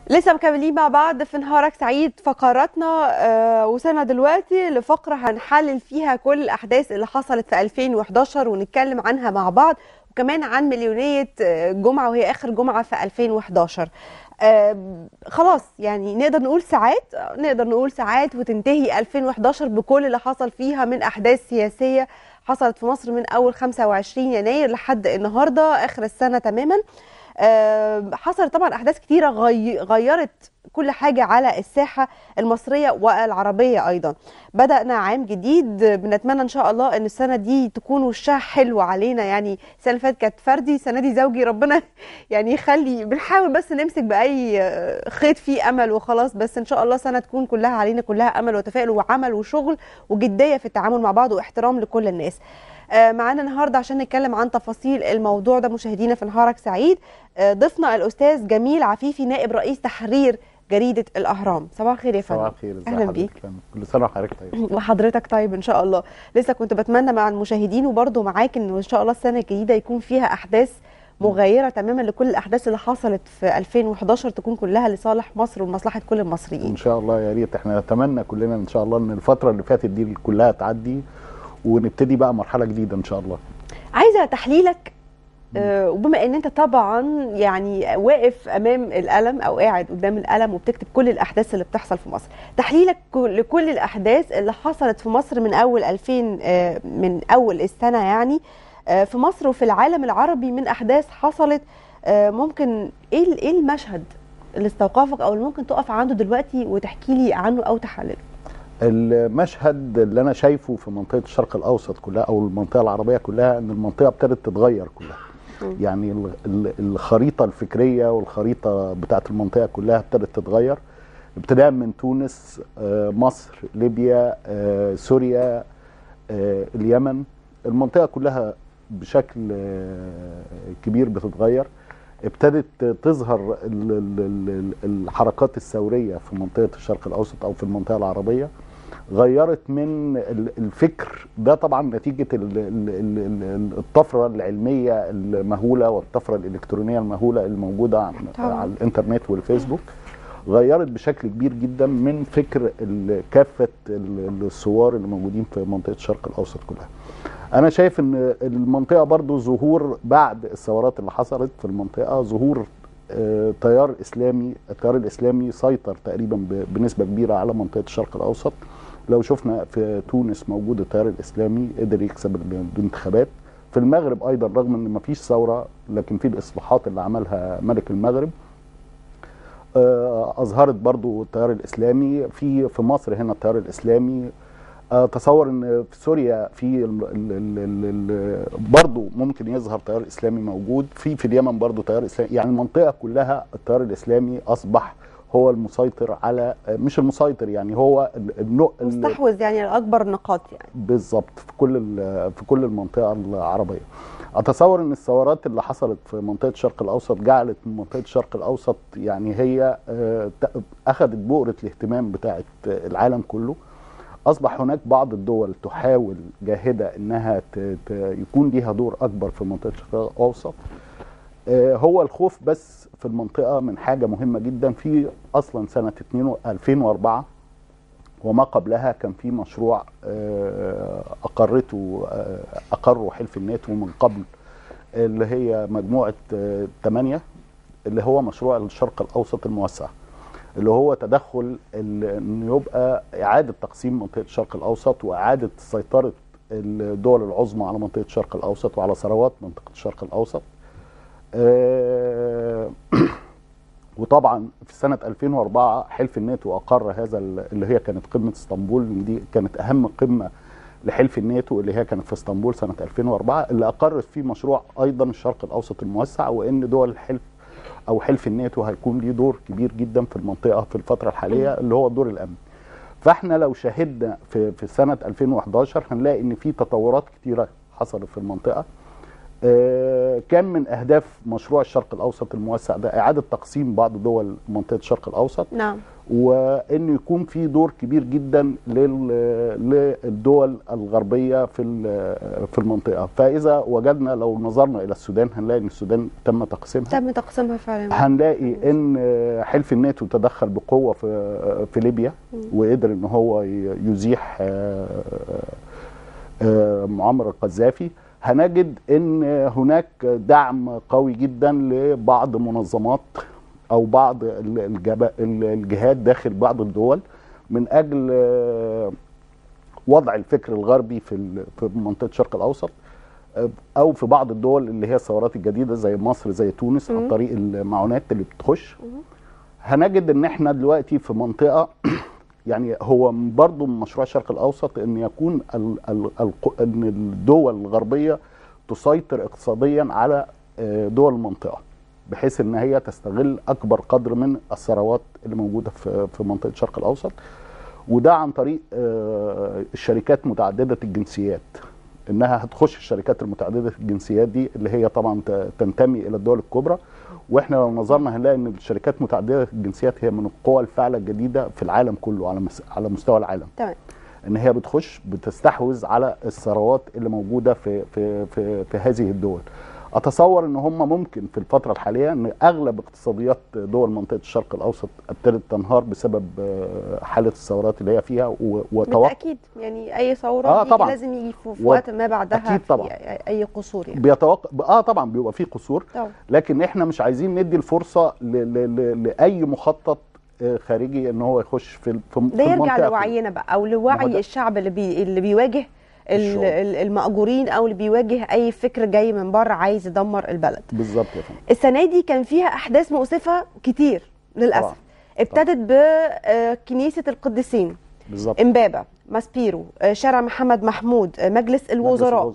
لسه مكملين مع بعض في نهارك سعيد فقراتنا آه وصلنا دلوقتي لفقره هنحلل فيها كل الاحداث اللي حصلت في 2011 ونتكلم عنها مع بعض وكمان عن مليونيه آه، جمعه وهي اخر جمعه في 2011 آه خلاص يعني نقدر نقول ساعات آه، نقدر نقول ساعات وتنتهي 2011 بكل اللي حصل فيها من احداث سياسيه حصلت في مصر من اول 25 يناير لحد النهارده اخر السنه تماما آه، حصلت طبعا احداث كتيره غي- غيرت كل حاجه على الساحه المصريه والعربيه ايضا بدانا عام جديد بنتمنى ان شاء الله ان السنه دي تكون وشها حلو علينا يعني السنه اللي فاتت كانت فردي السنه دي زوجي ربنا يعني يخلي بنحاول بس نمسك باي آه، خيط فيه امل وخلاص بس ان شاء الله سنه تكون كلها علينا كلها امل وتفاؤل وعمل وشغل وجديه في التعامل مع بعض واحترام لكل الناس آه، معانا النهارده عشان نتكلم عن تفاصيل الموضوع ده مشاهدينا في نهارك سعيد آه، ضيفنا الاستاذ جميل عفيفي نائب رئيس تحرير جريده الاهرام صباح الخير يا صباح فندم الخير ازي أهلاً حضرتك؟ بيك. كل سنه وحضرتك طيب وحضرتك طيب ان شاء الله لسه كنت بتمنى مع المشاهدين وبرضه معاك ان ان شاء الله السنه الجديده يكون فيها احداث مغايره تماما لكل الاحداث اللي حصلت في 2011 تكون كلها لصالح مصر ومصلحه كل المصريين ان شاء الله يا ريت احنا نتمنى كلنا ان شاء الله ان الفتره اللي فاتت دي كلها تعدي ونبتدي بقى مرحله جديده ان شاء الله عايزه تحليلك آه، وبما ان انت طبعا يعني واقف امام القلم او قاعد قدام القلم وبتكتب كل الاحداث اللي بتحصل في مصر تحليلك كل- لكل الاحداث اللي حصلت في مصر من اول 2000 آه، من اول السنه يعني آه، في مصر وفي العالم العربي من احداث حصلت آه، ممكن ايه ال- ايه المشهد اللي استوقفك او اللي ممكن تقف عنده دلوقتي وتحكي لي عنه او تحلله المشهد اللي انا شايفه في منطقه الشرق الاوسط كلها او المنطقه العربيه كلها ان المنطقه ابتدت تتغير كلها مم. يعني ال- ال- الخريطه الفكريه والخريطه بتاعت المنطقه كلها ابتدت تتغير ابتداء من تونس آه، مصر ليبيا آه، سوريا آه، اليمن المنطقه كلها بشكل آه، كبير بتتغير ابتدت تظهر ال- ال- ال- الحركات الثوريه في منطقه الشرق الاوسط او في المنطقه العربيه غيرت من ال- الفكر ده طبعا نتيجه ال- ال- ال- ال- الطفره العلميه المهوله والطفره الالكترونيه المهوله الموجوده عن- طبعاً. على الانترنت والفيسبوك غيرت بشكل كبير جدا من فكر ال- كافه ال- الثوار اللي موجودين في منطقه الشرق الاوسط كلها. انا شايف ان المنطقه برضو ظهور بعد الثورات اللي حصلت في المنطقه ظهور آه، تيار اسلامي التيار الاسلامي سيطر تقريبا ب- بنسبه كبيره على منطقه الشرق الاوسط لو شفنا في تونس موجود التيار الاسلامي قدر يكسب ال- الانتخابات في المغرب ايضا رغم ان مفيش ثوره لكن في الاصلاحات اللي عملها ملك المغرب آه، اظهرت برضو التيار الاسلامي في في مصر هنا التيار الاسلامي آه، تصور ان في سوريا في ال ال ال ال ال برضو ممكن يظهر تيار اسلامي موجود في في اليمن برضو تيار اسلامي يعني المنطقه كلها التيار الاسلامي اصبح هو المسيطر على آه، مش المسيطر يعني هو ال- النوع ال- مستحوذ يعني على اكبر نقاط يعني بالظبط في كل ال- في كل المنطقه العربيه اتصور ان الثورات اللي حصلت في منطقه الشرق الاوسط جعلت من منطقه الشرق الاوسط يعني هي آه، ت- اخذت بؤره الاهتمام بتاعه العالم كله اصبح هناك بعض الدول تحاول جاهده انها ت- ت- يكون ليها دور اكبر في منطقه الشرق الاوسط آه، هو الخوف بس في المنطقه من حاجه مهمه جدا في اصلا سنه 2 2004 وما قبلها كان في مشروع آه، اقرته آه، اقره حلف الناتو من قبل اللي هي مجموعه آه، 8 اللي هو مشروع الشرق الاوسط الموسع اللي هو تدخل ال- ان يبقى اعاده تقسيم منطقه الشرق الاوسط واعاده سيطره الدول العظمى على منطقه الشرق الاوسط وعلى ثروات منطقه الشرق الاوسط آه، وطبعا في سنه 2004 حلف الناتو اقر هذا ال- اللي هي كانت قمه اسطنبول دي كانت اهم قمه لحلف الناتو اللي هي كانت في اسطنبول سنه 2004 اللي اقرت فيه مشروع ايضا الشرق الاوسط الموسع وان دول الحلف او حلف الناتو هيكون ليه دور كبير جدا في المنطقه في الفتره الحاليه اللي هو الدور الامني. فاحنا لو شاهدنا في في سنه 2011 هنلاقي ان في تطورات كتيره حصلت في المنطقه آه، كان من اهداف مشروع الشرق الاوسط الموسع ده اعاده تقسيم بعض دول منطقه الشرق الاوسط نعم وان يكون في دور كبير جدا لل- للدول الغربيه في ال- في المنطقه فاذا وجدنا لو نظرنا الى السودان هنلاقي ان السودان تم تقسيمها تم تقسيمها فعلا هنلاقي ان حلف الناتو تدخل بقوه في في ليبيا وقدر ان هو ي- يزيح آه، آه، معمر القذافي هنجد ان هناك دعم قوي جدا لبعض منظمات او بعض ال- الجب- ال- الجهات داخل بعض الدول من اجل آه، وضع الفكر الغربي في ال- في منطقه الشرق الاوسط آه، او في بعض الدول اللي هي الثورات الجديده زي مصر زي تونس عن طريق المعونات اللي بتخش هنجد ان احنا دلوقتي في منطقه يعني هو برضه من مشروع الشرق الاوسط ان يكون ال ال ال ان الدول الغربيه تسيطر اقتصاديا على آه، دول المنطقه بحيث ان هي تستغل اكبر قدر من الثروات اللي موجوده في في منطقه الشرق الاوسط وده عن طريق آه، الشركات متعدده الجنسيات انها هتخش الشركات المتعدده الجنسيات دي اللي هي طبعا ت- تنتمي الى الدول الكبرى واحنا لو نظرنا هنلاقي ان الشركات متعدده الجنسيات هي من القوى الفاعله الجديده في العالم كله على مس- على مستوى العالم تمام ان هي بتخش بتستحوذ على الثروات اللي موجوده في في في, في هذه الدول اتصور ان هم ممكن في الفتره الحاليه ان اغلب اقتصاديات دول منطقه الشرق الاوسط ابتدت تنهار بسبب آه، حاله الثورات اللي هي فيها و- وتوقع بالتاكيد يعني اي ثوره آه، بيجي طبعاً. لازم يجي في في و- وقت ما بعدها أكيد في طبعاً. اي قصور يعني بيتوقع اه طبعا بيبقى فيه قصور طبعا لكن احنا مش عايزين ندي الفرصه ل... ل... ل... لاي مخطط آه، خارجي ان هو يخش في ال- في ده في يرجع المنطقة لوعينا بقى او ما هو لوعي ده- الشعب اللي بي اللي بيواجه ال- الشعوب. ال- المأجورين او اللي بيواجه اي فكر جاي من بره عايز يدمر البلد بالظبط يا فندم السنه دي كان فيها احداث مؤسفه كتير للاسف طبعاً. ابتدت بكنيسه القديسين بالظبط امبابه ماسبيرو آه، شارع محمد محمود آه، مجلس مجلس الوزراء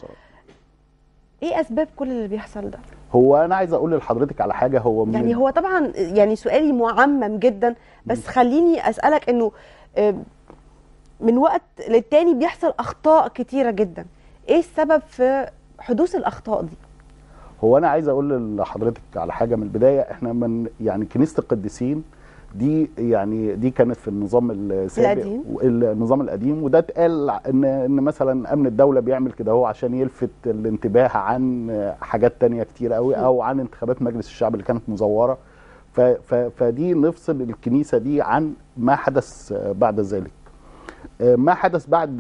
ايه اسباب كل اللي بيحصل ده هو انا عايز اقول لحضرتك على حاجه هو من يعني هو طبعا يعني سؤالي معمم جدا بس خليني اسالك انه آه، من وقت للتاني بيحصل اخطاء كتيره جدا ايه السبب في حدوث الاخطاء دي هو انا عايز اقول لحضرتك على حاجه من البدايه احنا من يعني كنيسه القديسين دي يعني دي كانت في النظام السابق القديم. النظام القديم وده اتقال ان ان مثلا امن الدوله بيعمل كده هو عشان يلفت الانتباه عن حاجات تانية كتير قوي او عن انتخابات مجلس الشعب اللي كانت مزوره ف ف فدي نفصل الكنيسه دي عن ما حدث بعد ذلك ما حدث بعد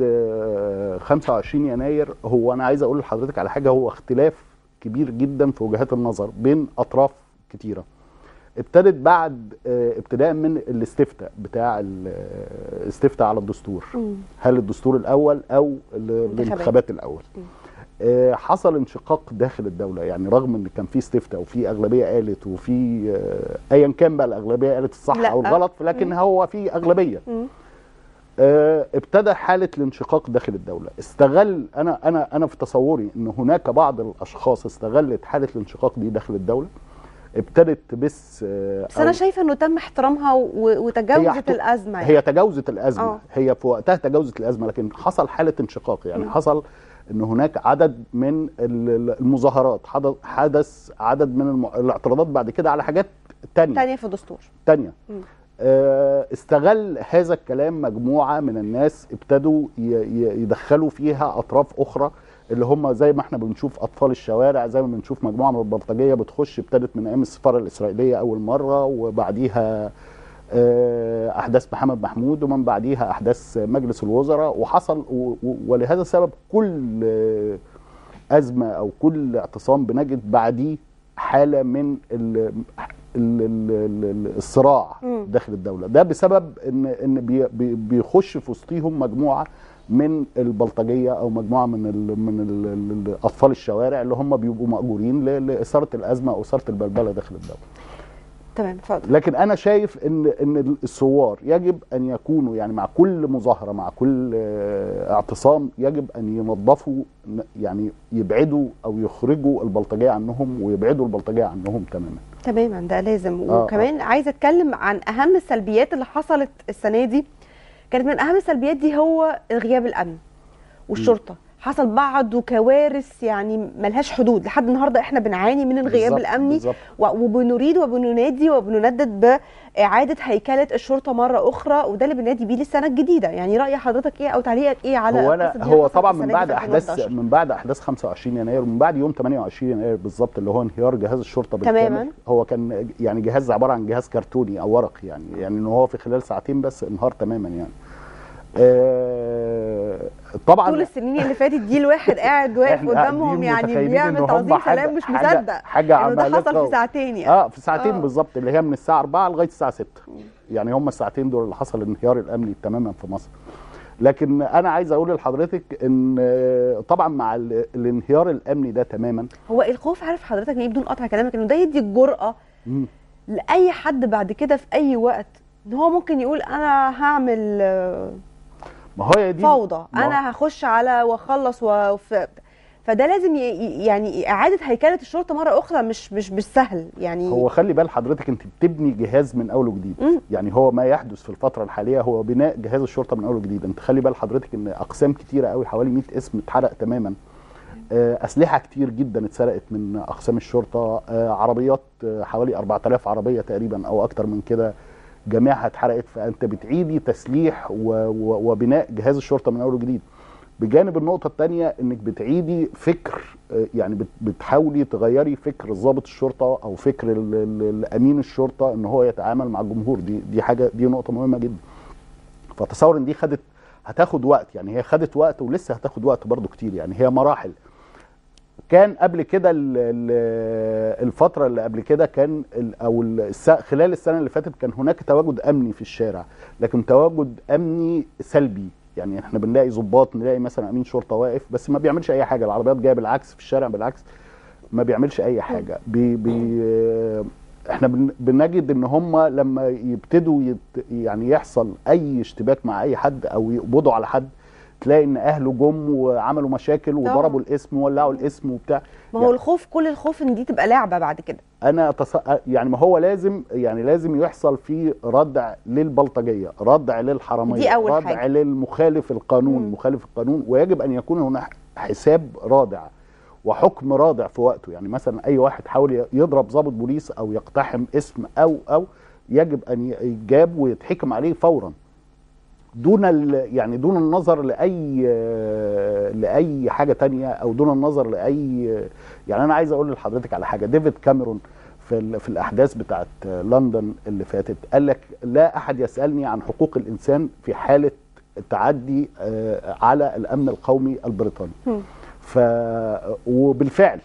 25 يناير هو انا عايز اقول لحضرتك على حاجه هو اختلاف كبير جدا في وجهات النظر بين اطراف كتيره ابتدت بعد آه، ابتداء من الاستفتاء بتاع ال- آه، الاستفتاء على الدستور هل الدستور الاول او ال- الانتخابات الاول آه، حصل انشقاق داخل الدوله يعني رغم ان كان في استفتاء وفي اغلبيه قالت وفي آه، ايا كان بقى الاغلبيه قالت الصح لا. او الغلط لكن هو في اغلبيه مم. آه، ابتدى حاله الانشقاق داخل الدوله استغل انا انا انا في تصوري ان هناك بعض الاشخاص استغلت حاله الانشقاق دي داخل الدوله ابتدت تبث آه، بس انا أو- شايفه انه تم احترامها و- هي وتجاوزت احت- الازمه يعني. هي تجاوزت الازمه آه. هي في وقتها تجاوزت الازمه لكن حصل حاله انشقاق يعني مم. حصل ان هناك عدد من ال- ال- المظاهرات حدث حدث عدد من الم- الاعتراضات بعد كده على حاجات تانية تانية في الدستور تانية مم. آه، استغل هذا الكلام مجموعة من الناس ابتدوا ي- ي- يدخلوا فيها أطراف أخرى اللي هم زي ما احنا بنشوف أطفال الشوارع زي ما بنشوف مجموعة من البلطجية بتخش ابتدت من أيام السفارة الإسرائيلية أول مرة وبعديها آه، أحداث محمد محمود ومن بعديها أحداث مجلس الوزراء وحصل و- و- ولهذا السبب كل آه، أزمة أو كل اعتصام بنجد بعديه حالة من ال ال ال ال الصراع مم. داخل الدوله ده بسبب ان ان بي بي بيخش في وسطهم مجموعه من البلطجيه او مجموعه من ال من ال ال اطفال الشوارع اللي هم بيبقوا ماجورين ل- لاثاره الازمه او اثاره البلبله داخل الدوله تمام اتفضل لكن انا شايف ان ان الثوار يجب ان يكونوا يعني مع كل مظاهره مع كل آه، اعتصام يجب ان ينظفوا ن- يعني يبعدوا او يخرجوا البلطجيه عنهم ويبعدوا البلطجيه عنهم تماما تماما ده لازم آه، وكمان عايزه اتكلم عن اهم السلبيات اللي حصلت السنه دي كانت من اهم السلبيات دي هو غياب الامن والشرطه حصل بعده كوارث يعني ملهاش حدود لحد النهارده احنا بنعاني من الغياب بالظبط، الامني بالظبط. و- وبنريد وبننادي وبنندد باعاده هيكله الشرطه مره اخرى وده اللي بننادي بيه للسنه الجديده يعني راي حضرتك ايه او تعليقك ايه على هو انا القصة دي اللي هو حصلت طبعا السنة من دي بعد في احداث 2011. من بعد احداث 25 يناير ومن بعد يوم 28 يناير بالظبط اللي هو انهيار جهاز الشرطه بالكامل تماماً. هو كان يعني جهاز عباره عن جهاز كرتوني او ورق يعني يعني ان هو في خلال ساعتين بس انهار تماما يعني آه طبعا طول السنين اللي فاتت دي الواحد قاعد واقف إحنا قدامهم قاعدين يعني متخيلين إن بيعمل هم تعظيم حاجة- سلام مش حاجة- مصدق حاجة انه ده عمالقة حصل و- في ساعتين يعني اه في ساعتين آه. بالظبط اللي هي من الساعه 4 لغايه الساعه 6 يعني هم الساعتين دول اللي حصل الانهيار الامني تماما في مصر لكن انا عايز اقول لحضرتك ان آه، طبعا مع ال- الانهيار الامني ده تماما هو الخوف عارف حضرتك من ايه بدون قطع كلامك انه ده يدي الجرأة مم. لاي حد بعد كده في اي وقت ان هو ممكن يقول انا هعمل آه، ما هي دي فوضى ما- انا هخش على واخلص وف... فده لازم ي... يعني اعاده هيكله الشرطه مره اخرى مش مش مش سهل يعني هو خلي بال حضرتك انت بتبني جهاز من اول وجديد مم. يعني هو ما يحدث في الفتره الحاليه هو بناء جهاز الشرطه من اول وجديد انت خلي بال حضرتك ان اقسام كتيره قوي حوالي 100 اسم اتحرق تماما آه، اسلحه كتير جدا اتسرقت من اقسام الشرطه آه، عربيات آه، حوالي 4000 عربيه تقريبا او اكتر من كده جميعها اتحرقت فانت بتعيدي تسليح و... و... وبناء جهاز الشرطه من اول وجديد بجانب النقطه الثانيه انك بتعيدي فكر آه، يعني بت... بتحاولي تغيري فكر ضابط الشرطه او فكر ال... ال... الامين الشرطه ان هو يتعامل مع الجمهور دي دي حاجه دي نقطه مهمه جدا فتصور ان دي خدت هتاخد وقت يعني هي خدت وقت ولسه هتاخد وقت برضو كتير يعني هي مراحل كان قبل كده ال- ال- الفتره اللي قبل كده كان ال- او الس- خلال السنه اللي فاتت كان هناك تواجد امني في الشارع لكن تواجد امني سلبي يعني احنا بنلاقي ضباط نلاقي مثلا امين شرطه واقف بس ما بيعملش اي حاجه العربيات جايه بالعكس في الشارع بالعكس ما بيعملش اي حاجه بي بي احنا بن- بنجد ان هم لما يبتدوا يت يعني يحصل اي اشتباك مع اي حد او يقبضوا على حد تلاقي ان اهله جم وعملوا مشاكل وضربوا الاسم وولعوا الاسم وبتاع ما هو يعني الخوف كل الخوف ان دي تبقى لعبه بعد كده انا تص... يعني ما هو لازم يعني لازم يحصل فيه ردع للبلطجيه ردع للحراميه دي أول ردع حاجة. للمخالف القانون مم. مخالف القانون ويجب ان يكون هناك حساب رادع وحكم رادع في وقته يعني مثلا اي واحد حاول يضرب ضابط بوليس او يقتحم اسم او او يجب ان يجاب ويتحكم عليه فورا دون ال... يعني دون النظر لاي لاي حاجه تانية او دون النظر لاي يعني انا عايز اقول لحضرتك على حاجه ديفيد كاميرون في ال... في الاحداث بتاعت لندن اللي فاتت قال لك لا احد يسالني عن حقوق الانسان في حاله تعدي آه، على الامن القومي البريطاني هم. ف وبالفعل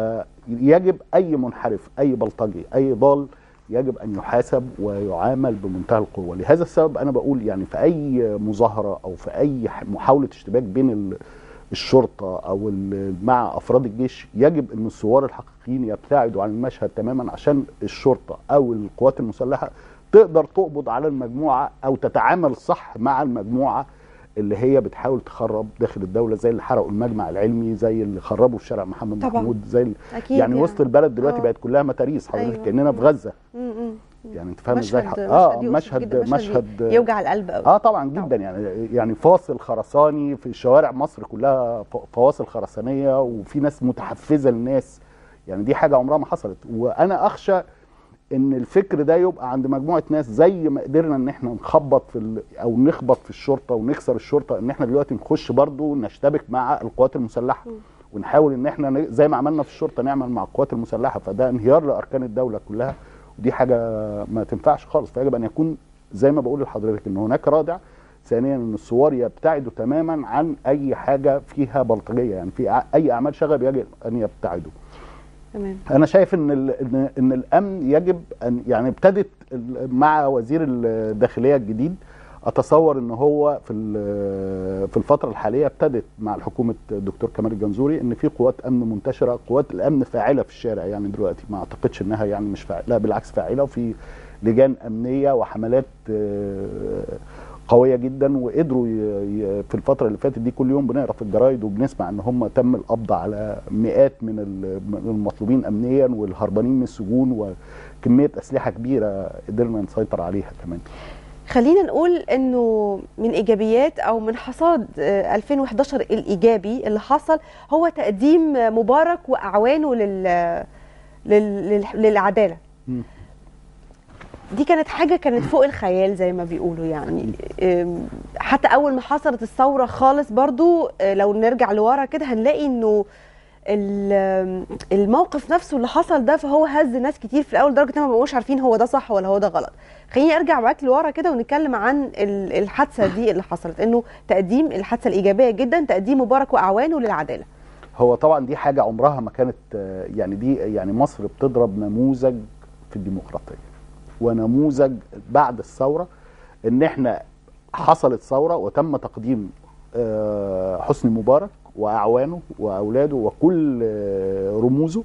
فيجب اي منحرف اي بلطجي اي ضال يجب ان يحاسب ويعامل بمنتهى القوه لهذا السبب انا بقول يعني في اي مظاهره او في اي ح- محاوله اشتباك بين ال- الشرطه او ال- مع افراد الجيش يجب ان الثوار الحقيقيين يبتعدوا عن المشهد تماما عشان الشرطه او القوات المسلحه تقدر تقبض على المجموعه او تتعامل صح مع المجموعه اللي هي بتحاول تخرب داخل الدوله زي اللي حرقوا المجمع العلمي زي اللي خربوا في شارع محمد طبعاً. محمود زي ال- اكيد يعني وسط البلد دلوقتي آه. بقت كلها متاريس حضرتك أيوة. كاننا في غزه م- م. يعني انت فاهم ازاي مشهد اه يؤسف مشهد جداً، مشهد يوجع القلب قوي اه طبعا جدا يعني يعني فاصل خرساني في شوارع مصر كلها ف- فواصل خرسانيه وفي ناس متحفزه للناس يعني دي حاجه عمرها ما حصلت وانا اخشى ان الفكر ده يبقى عند مجموعه ناس زي ما قدرنا ان احنا نخبط في ال- او نخبط في الشرطه ونكسر الشرطه ان احنا دلوقتي نخش برضو نشتبك مع القوات المسلحه م. ونحاول ان احنا ن- زي ما عملنا في الشرطه نعمل مع القوات المسلحه فده انهيار لاركان الدوله كلها ودي حاجه ما تنفعش خالص فيجب ان يكون زي ما بقول لحضرتك ان هناك رادع ثانيا ان الثوار يبتعدوا تماما عن اي حاجه فيها بلطجيه يعني في ع- اي اعمال شغب يجب ان يبتعدوا تمام انا شايف ان ال- ان ان الامن يجب ان يعني ابتدت ال- مع وزير الداخليه الجديد اتصور ان هو في ال- في الفتره الحاليه ابتدت مع حكومه الدكتور كمال الجنزوري ان في قوات امن منتشره قوات الامن فاعله في الشارع يعني دلوقتي ما اعتقدش انها يعني مش فاعله لا بالعكس فاعله وفي لجان امنيه وحملات آه، قويه جدا وقدروا ي- ي- في الفتره اللي فاتت دي كل يوم بنقرا في الجرايد وبنسمع ان هم تم القبض على مئات من ال- من المطلوبين امنيا والهربانين من السجون وكميه اسلحه كبيره قدرنا نسيطر عليها كمان خلينا نقول انه من ايجابيات او من حصاد آه، 2011 الايجابي اللي حصل هو تقديم مبارك واعوانه لل لل- لل- للعداله مم. دي كانت حاجه كانت فوق الخيال زي ما بيقولوا يعني أم، حتى اول ما حصلت الثوره خالص برضو آه، لو نرجع لورا كده هنلاقي انه ال- الموقف نفسه اللي حصل ده فهو هز ناس كتير في الاول لدرجه ان ما بقوش عارفين هو ده صح ولا هو ده غلط خليني ارجع معاك لورا كده ونتكلم عن ال- الحادثه دي اللي حصلت انه تقديم الحادثه الايجابيه جدا تقديم مبارك واعوانه للعداله هو طبعا دي حاجه عمرها ما كانت آه، يعني دي يعني مصر بتضرب نموذج في الديمقراطيه ونموذج بعد الثوره ان احنا حصلت ثوره وتم تقديم آه، حسني مبارك واعوانه واولاده وكل آه، رموزه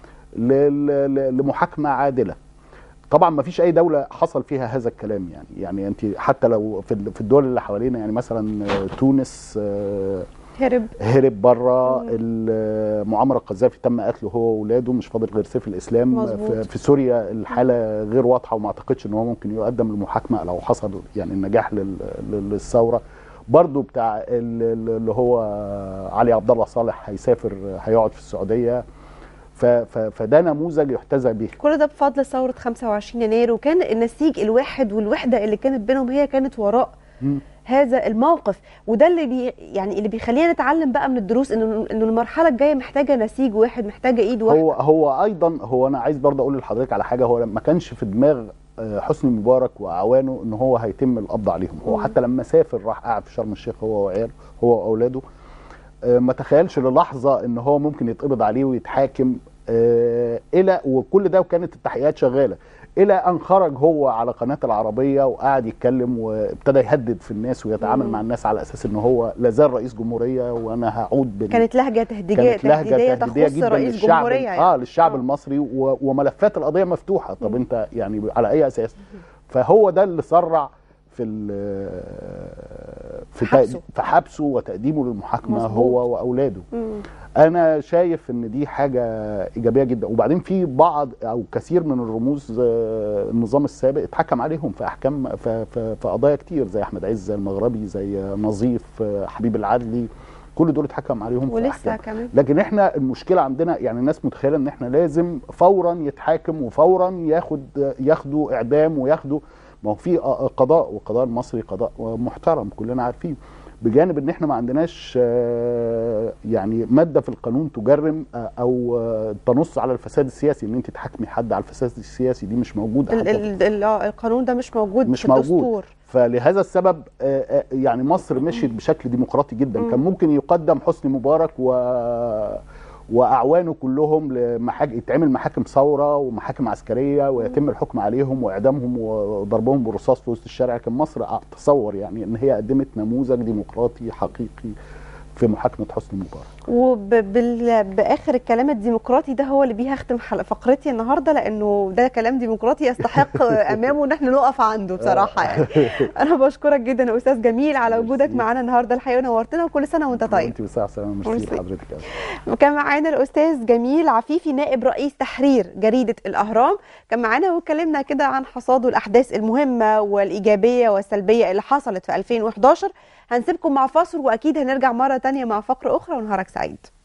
ل- ل- لمحاكمه عادله طبعا ما فيش اي دوله حصل فيها هذا الكلام يعني يعني انت حتى لو في ال- في الدول اللي حوالينا يعني مثلا آه، تونس آه، هرب هرب بره مم. معمر القذافي تم قتله هو واولاده مش فاضل غير سيف الاسلام مظبوط. في, في سوريا الحاله غير واضحه وما اعتقدش ان هو ممكن يقدم للمحاكمه لو حصل يعني النجاح لل- لل- للثوره برضو بتاع ال- ال- اللي هو علي عبد الله صالح هيسافر هيقعد في السعوديه ف- ف- فده نموذج يحتذى به كل ده بفضل ثوره 25 يناير وكان النسيج الواحد والوحده اللي كانت بينهم هي كانت وراء مم. هذا الموقف وده اللي بي يعني اللي بيخلينا نتعلم بقى من الدروس انه انه المرحله الجايه محتاجه نسيج واحد محتاجه ايد واحده هو هو ايضا هو انا عايز برضه اقول لحضرتك على حاجه هو ما كانش في دماغ آه، حسني مبارك واعوانه ان هو هيتم القبض عليهم هو مم. حتى لما سافر راح قعد في شرم الشيخ هو وعياله هو واولاده آه، ما تخيلش للحظه ان هو ممكن يتقبض عليه ويتحاكم آه، الى وكل ده وكانت التحقيقات شغاله الى ان خرج هو على قناه العربيه وقعد يتكلم وابتدى يهدد في الناس ويتعامل مم. مع الناس على اساس ان هو لازال رئيس جمهوريه وانا هعود بال كانت لهجه تهديديه كانت لهجه تهديديه تهديديه تخص جدا رئيس للشعب جمهوريه يعني. اه للشعب آه. المصري و- وملفات القضيه مفتوحه طب مم. انت يعني على اي اساس فهو ده اللي سرع في ال- في تق- حبسه. في حبسه وتقديمه للمحاكمه مظبوط. هو واولاده مم. انا شايف ان دي حاجه ايجابيه جدا وبعدين في بعض او كثير من الرموز آه، النظام السابق اتحكم عليهم في احكام في, في, في قضايا كتير زي احمد عز المغربي زي نظيف آه، حبيب العدلي كل دول اتحكم عليهم في ولسه احكام كمان لكن احنا المشكله عندنا يعني الناس متخيله ان احنا لازم فورا يتحاكم وفورا ياخد ياخدوا اعدام وياخدوا ما هو في قضاء والقضاء المصري قضاء محترم كلنا عارفين بجانب ان احنا ما عندناش آه، يعني ماده في القانون تجرم آه، او آه، تنص على الفساد السياسي ان انت تحاكمي حد على الفساد السياسي دي مش موجوده ال حتى في ال ال آه، القانون ده مش موجود مش في موجود. الدستور فلهذا السبب آه، آه، يعني مصر مشيت بشكل ديمقراطي جدا مم. كان ممكن يقدم حسني مبارك و واعوانه كلهم لمحاك يتعمل محاكم ثوره ومحاكم عسكريه ويتم الحكم عليهم واعدامهم وضربهم بالرصاص في وسط الشارع كان مصر اتصور يعني ان هي قدمت نموذج ديمقراطي حقيقي في محاكمه حسني مبارك وباخر الكلام الديمقراطي ده هو اللي بيه هختم حلقة فقرتي النهارده لانه ده كلام ديمقراطي يستحق امامه ان احنا نقف عنده بصراحه يعني انا بشكرك جدا يا استاذ جميل على وجودك ميرسي. معانا النهارده الحقيقه نورتنا وكل سنه وانت طيب انت بالساعه سلامه ميرسي ميرسي. لحضرتك أوي. كان معانا الاستاذ جميل عفيفي نائب رئيس تحرير جريده الاهرام كان معانا واتكلمنا كده عن حصاد الاحداث المهمه والايجابيه والسلبيه اللي حصلت في 2011 هنسيبكم مع فاصل واكيد هنرجع مره تانية مع فقره اخرى ونهارك سعيد